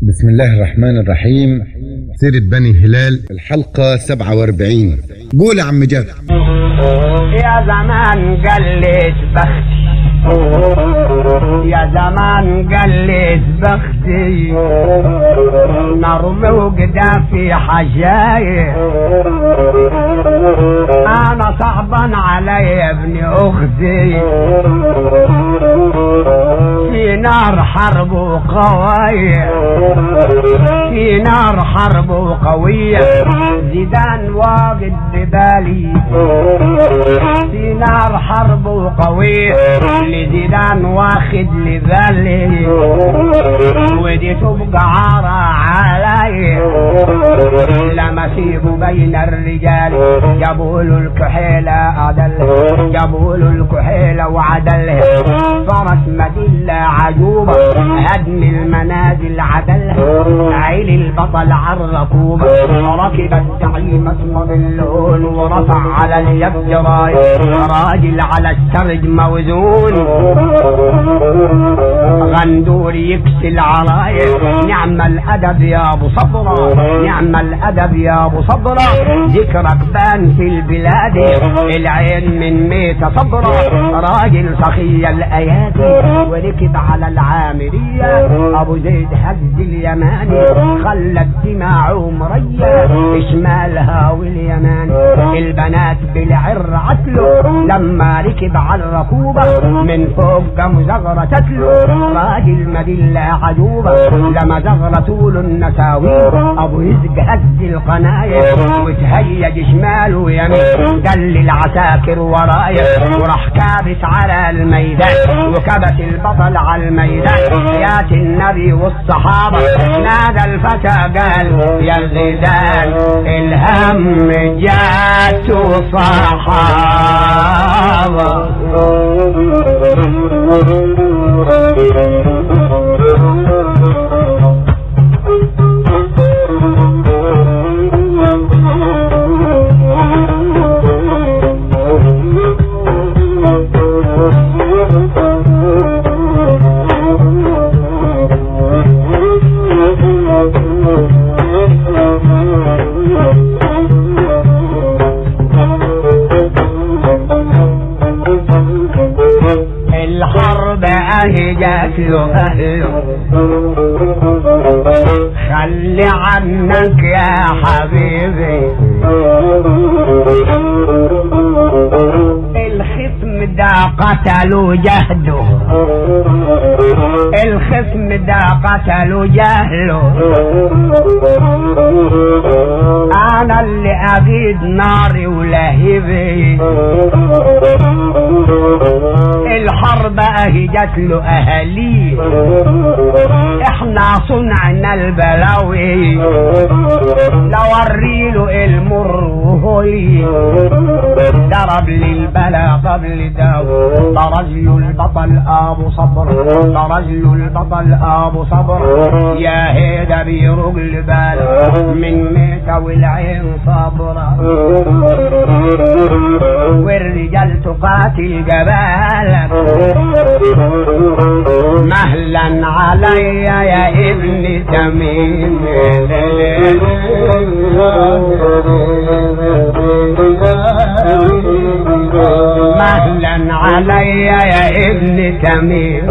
بسم الله الرحمن الرحيم سيرة بني هلال الحلقة 47 قول يا عم جابر يا زمان قلت بختي يا زمان قلت بختي نرمي وقدافي حجاية انا صعبا علي ابن اختي في نار حرب وقوية في نار حرب وقوية زيدان واقد ببالي في نار حرب وقوية لزيدان واخد لبالي ودي تبقى عارة علي لما سيبوا بين الرجال جابوا له الكحيلة عدل جابوا له الكحيلة وعدل صارت مدلة عجوبة هدم المنازل عدل عيل البطل عالركوبة ركب الزعيم اسمر اللون ورفع على اليد راية راجل على السرج موزون غندور يكسي العراية نعم الادب يا ابو صبرة نعم الادب يا ابو صبرة ذكرك بان في البلاد العين من ميت صبرة راجل سخي الايادي وركب على العامرية ابو زيد هز اليماني خلى الدماع مرية شمالها واليماني البنات بالعر عتله لما ركب على الركوبة من فوق قام زغرة تتلو راجل مدلة عجوبة لما زغرة طول النساوي ابو يزق هز القناية وتهيج شمال ويمين دل العساكر ورايا وراح كابس على الميدان وكبس البطل على الميدان يات النبي والصحابة نادى الفتى قال يا زيدان الهم جات صحابة الحرب اهي جات له اهله خلي عنك يا حبيبي الختم ده قتلوا جهده الختم ده قتلوا جهله انا اللي اغيد ناري ولهبي الحرب اهي جات له اهاليه احنا صنعنا البلاوي لو وريله المر وهولي ضرب لي البلا قبل داو طرج له البطل ابو صبر طرج له البطل ابو صبر يا هيدا بيرق البال من ميتة والعين صبرة والرجال تقاتل جبالك مهلا علي يا ابن تميم مهلا علي يا ابن تميم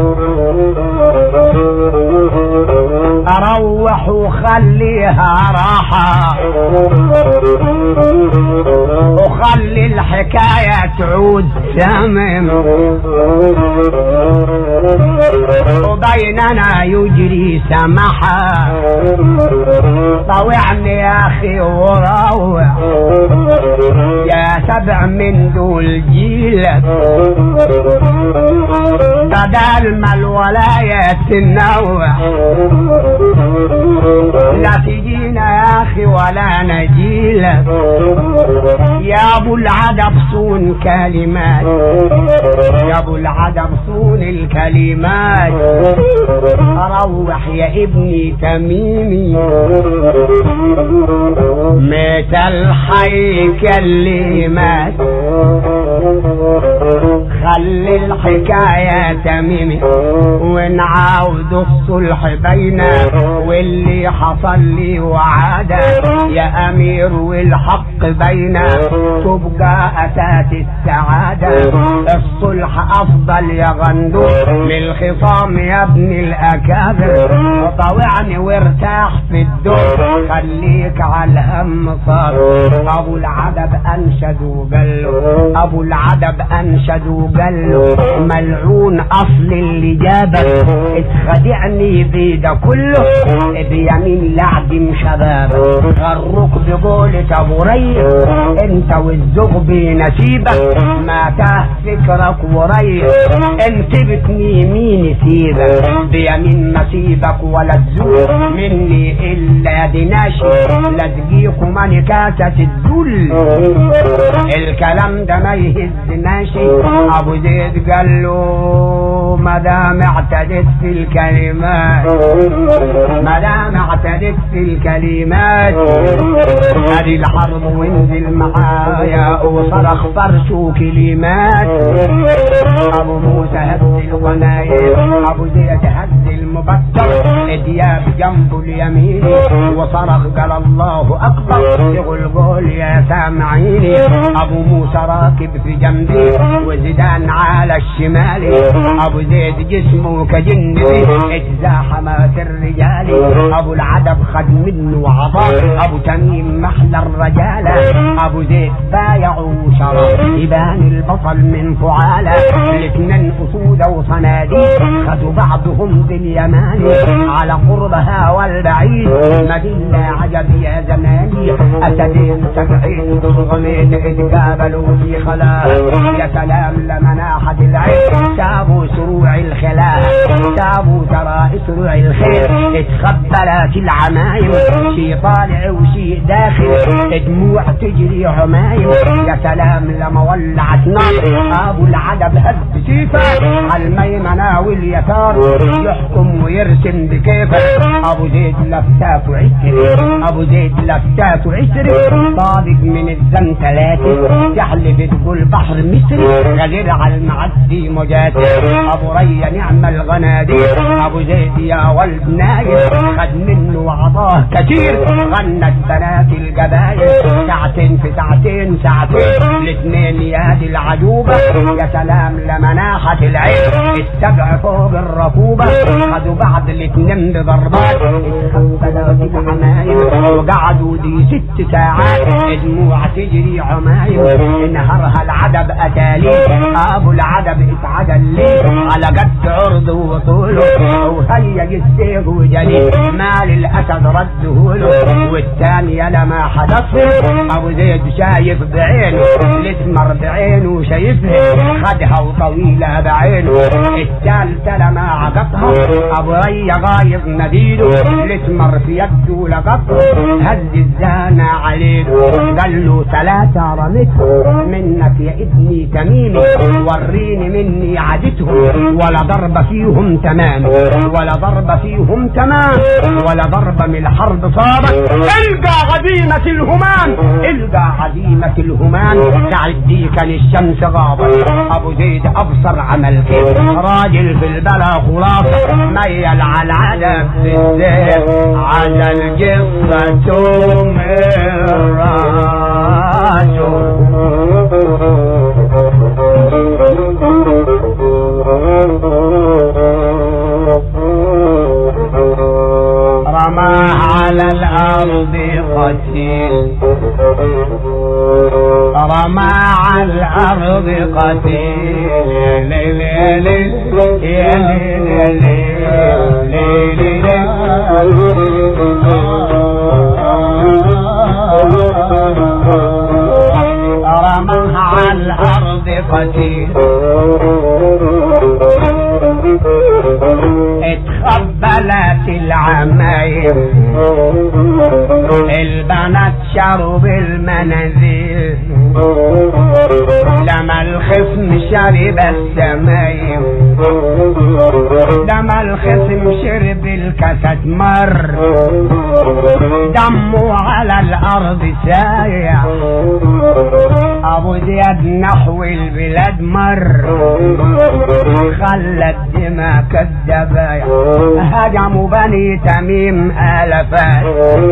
اروح وخليها راحة وخلي الحكاية تعود تمام وبيننا يجري سمحة طوعني يا اخي وروح يا سبع من دول جيلك بدل ما الولاية تنوع لا تجينا يا اخي ولا نجيلك يا ابو العدب صون كلمات يا ابو العدب صون الكلمات روح يا ابني تميمي مات الحي كلمات خلي الحكاية تميمي ونعاود الصلح بينا واللي حصل لي وعادة يا أمير والحق بينا تبقى أساس السعادة الصلح أفضل يا غندور من الخصام يا ابن الأكابر وطوعني وارتاح في الدور خليك على الهم صار أبو العدب أنشد وقال له أبو العدب أنشد وقال له ملعون أصل اللي جابك اتخدعني بيده كله بيمين لعدم شبابك غروك بقولة أبو ريح انت والزوج بنسيبك ما تاه فكرك وريح انت بتني مين يسيبك بيمين نسيبك ولا تزول مني الا دناشي لا تجيكوا ملكاتة الذل الكلام ده ما يهزناش ابو زيد قال له ما دام اعتدت في الكلمات ما دام اعتدت في الكلمات ادي الحرب وانزل معايا وصرخ فرش وكلمات ابو موسى هز الغنايم ابو زيد هز المبتر دياب جنبه اليمين وصرخ قال الله اكبر يقول قول يا سامعيني ابو موسى راكب في جنبي وزيدان على الشمال ابو زيد جسمه كجن اتزاحمت الرجال ابو العدب خد منه عطاء ابو تميم محلى الرجالة ابو زيد بايع وشرى يبان البطل من فعالة الاثنين اسودة وصناديق خدوا بعضهم باليمان على قربها والبعيد مدينة عجب يا زماني اسدين سبعين ضغمين اتقابلوا في خلاء يا سلام لمناحة العين سابوا سروع الخلاء سابوا ترى سروع الخير اتخبلت العمايم شي طالع وشي داخل دموع تجري عمايم يا سلام لما ولعت نار ابو العدب هز سيفه على الميمنة واليسار يحكم ويرسم بكيفه ابو زيد لفتات عسر ابو زيد لفتات عسر طابق من الزن ثلاثة تحلف تقول بحر مصري غدير على المعدي مجاسر ابو ريا نعم الغنادير ابو زيد يا ولد نايم خد منه وعطاه كتير غنت بنات الجبايل ساعتين في ساعتين ساعتين الاثنين يا دي العجوبة يا سلام لمناحة العين السبع فوق الركوبة خدوا بعض الاثنين بضربات اتخبلت العمايم وقعدوا دي ست ساعات دموع تجري عمايم انهارها العدب اتالي ابو العدب اتعدل لي على قد عرضه وطوله وهيج السيف وجلي مال الاسد رده له والثانية لما حدث ابو زيد شايف بعينه الاسمر بعينه شايفها خدها وطويلة بعينه الثالثة لما عقبها ابو ريا غايب مدينه الاسمر في يده لقطه هز الزانة عليه قال له ثلاثة رمته منك يا ابني تميمي وريني مني عادتهم ولا ضرب فيهم تمام ولا ضرب فيهم تمام ولا ضرب من الحرب صابت القى عزيمة الهمان القى عزيمة الهمان ساعة دي كان الشمس غابت ابو زيد ابصر عمل كيف راجل في البلا خلاصة ميل على العدب بالزيت على القصة من رماه على الأرض قتيل رمى على الأرض قتيل لي لي لي يا لي لي لي لي لي رماه على الأرض قتيل اتخبلت العمايم البنات شرب المنازل لما الخصم شرب السمايم لما الخصم شرب الكاسات مر دمه على الارض سايع ابو زياد نحو البلاد مر خلى الدماء كالدبايع هجموا بني تميم الفات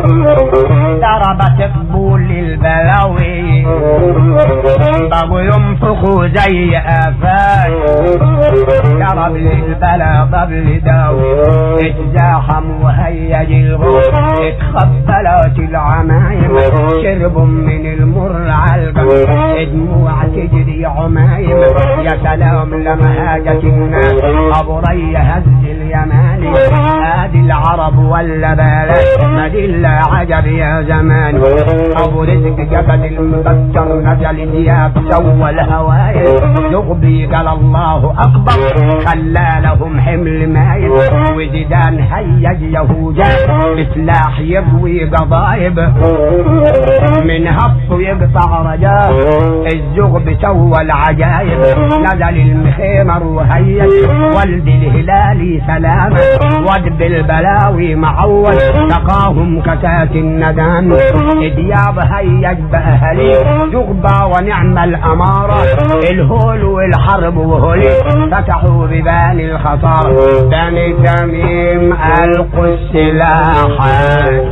ضربت قبول البلاوي بقوا ينفخوا زي افات ضرب للبلا قبل داوي اتزاحم وهيج الغوث اتخبلت العمايم شربوا من المر علقم دموع تجري عمايم يا سلام لما هاجت الناس ابو ري هز اليماني هادي العرب ولا بلاش مدلة عجب يا زمان ابو رزق جبل المبكر نزل دياب سوى الهوايل يغبي قال الله اكبر خلى لهم حمل مايل وزيدان هيج يهودا بسلاح يروي قضايب من هف يقطع رجاه الزغب سوى العجايب نزل المخيمر وهيج ولد الهلالي سلامة ود بالبلاوي معود سقاهم كتات الندان دياب هيج بأهلي زغبة ونعم الأمارة الهول والحرب وهولي فتحوا ببان الخطر بني تميم ألقوا السلاحات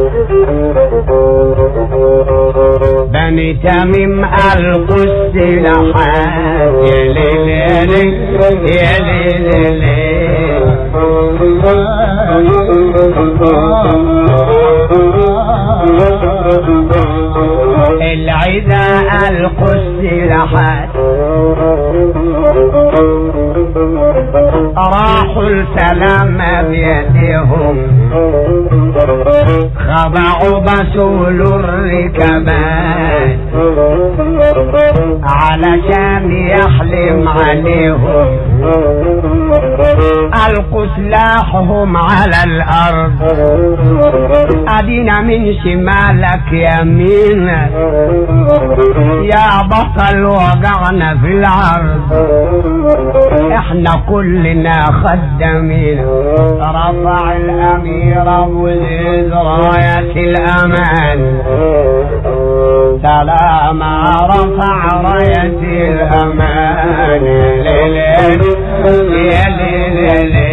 بني تميم ألقوا السلاحات يا ليل يا ليل يا ليل يا ليل العدا ألقوا السلاحات راحوا السلام بيدهم خضعوا بسول الركبات علشان يحلم عليهم ألقوا سلاحهم على الأرض أدينا من شمالك يمينك يا بطل وقعنا في العرض احنا كلنا خدامين رفع الامير ابو زيد راية الامان سلام رفع راية الامان ليل يا ليل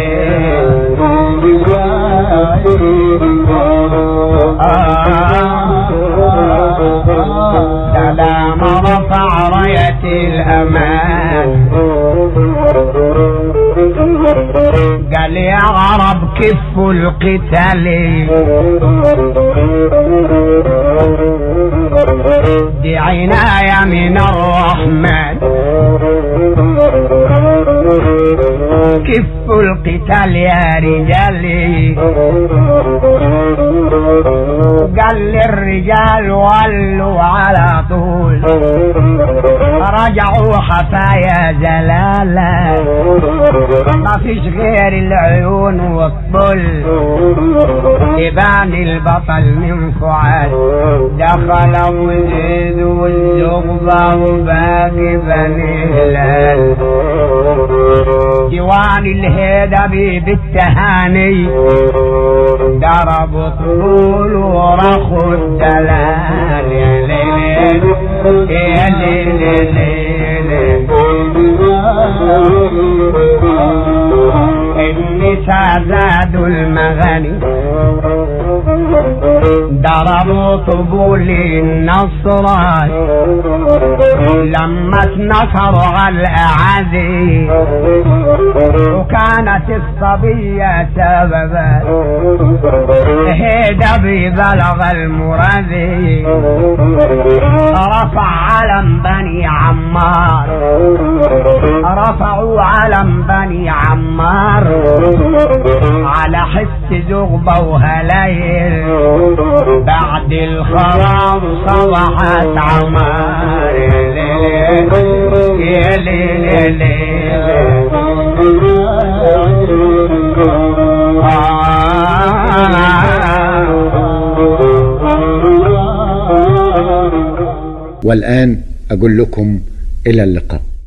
سلام رفع راية الامان قال يا عرب كفوا القتال دي عناية من الرحمن كفوا القتال يا رجالي قال للرجال ولوا على طول رجعوا حفايا زلالة ما فيش غير العيون والطل يبان البطل من فعال دخل ابو زيد والزغبة وباقي بني هلال ديوان الهدبي بالتهاني ضرب طول ورخوا الدلال يا ليل يا ليل النساء زادوا المغاني ضربوا طبول النصرات لما اتنصروا على الاعادي وكانت الصبية سببا هيدا ببلغ المرادي رفع علم بني عمار رفعوا علم بني عمار على حس زغبة وهلايل بعد الخراب صبحت عمار يا ليل يا ليل والآن أقول لكم إلى اللقاء